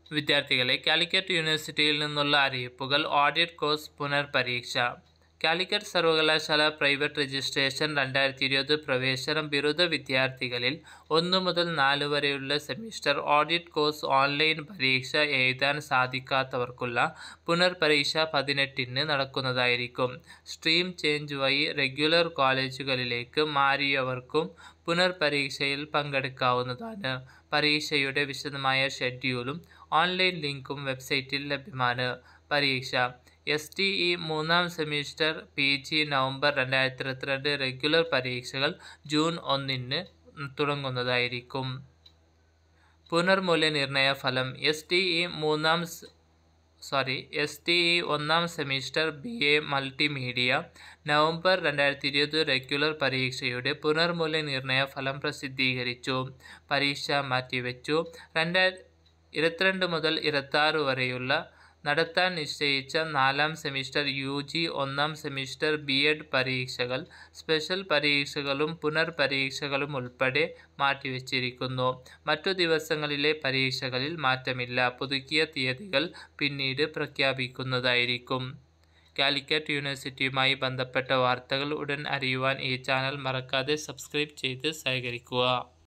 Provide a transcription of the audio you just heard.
വിദ്യാർത്ഥികളെ കാലിക്കറ്റ് യൂണിവേഴ്സിറ്റിയിൽ നിന്നുള്ള അറിയിപ്പുകൾ ഓഡിറ്റ് കോഴ്സ് പുനർപരീക്ഷ കാലിക്കറ്റ് സർവകലാശാല പ്രൈവറ്റ് രജിസ്ട്രേഷൻ രണ്ടായിരത്തി ഇരുപത് പ്രവേശനം ബിരുദ വിദ്യാർത്ഥികളിൽ ഒന്ന് മുതൽ നാല് വരെയുള്ള സെമിസ്റ്റർ ഓഡിറ്റ് കോഴ്സ് ഓൺലൈൻ പരീക്ഷ എഴുതാൻ സാധിക്കാത്തവർക്കുള്ള പുനർപരീക്ഷ പതിനെട്ടിന് നടക്കുന്നതായിരിക്കും സ്ട്രീം ചേഞ്ച് വഴി റെഗുലർ കോളേജുകളിലേക്ക് മാറിയവർക്കും പുനർപരീക്ഷയിൽ പങ്കെടുക്കാവുന്നതാണ് പരീക്ഷയുടെ വിശദമായ ഷെഡ്യൂളും ഓൺലൈൻ ലിങ്കും വെബ്സൈറ്റിൽ ലഭ്യമാണ് പരീക്ഷ എസ് ടി ഇ മൂന്നാം സെമിസ്റ്റർ പി ജി നവംബർ രണ്ടായിരത്തി ഇരുപത്തിരണ്ട് റെഗുലർ പരീക്ഷകൾ ജൂൺ ഒന്നിന് തുടങ്ങുന്നതായിരിക്കും പുനർമൂല്യനിർണയ ഫലം എസ് ടി ഇ മൂന്നാം സോറി എസ് ടി ഇ ഒന്നാം semester B A multimedia November രണ്ടായിരത്തി ഇരുപത് റെഗുലർ പരീക്ഷയുടെ പുനർമൂല്യനിർണയ ഫലം പ്രസിദ്ധീകരിച്ചു പരീക്ഷ മാറ്റിവെച്ചു രണ്ടായിര ഇരുപത്തിരണ്ട് മുതൽ ഇരുപത്താറ് വരെയുള്ള നടത്താൻ നിശ്ചയിച്ച നാലാം സെമിസ്റ്റർ യു ജി ഒന്നാം സെമിസ്റ്റർ ബി എഡ് പരീക്ഷകൾ സ്പെഷ്യൽ പരീക്ഷകളും പുനർപരീക്ഷകളും ഉൾപ്പെടെ മാറ്റിവെച്ചിരിക്കുന്നു മറ്റു ദിവസങ്ങളിലെ പരീക്ഷകളിൽ മാറ്റമില്ല പുതുക്കിയ തീയതികൾ പിന്നീട് പ്രഖ്യാപിക്കുന്നതായിരിക്കും കാലിക്കറ്റ് യൂണിവേഴ്സിറ്റിയുമായി ബന്ധപ്പെട്ട വാർത്തകൾ ഉടൻ അറിയുവാൻ ഈ ചാനൽ മറക്കാതെ സബ്സ്ക്രൈബ് ചെയ്ത് സഹകരിക്കുക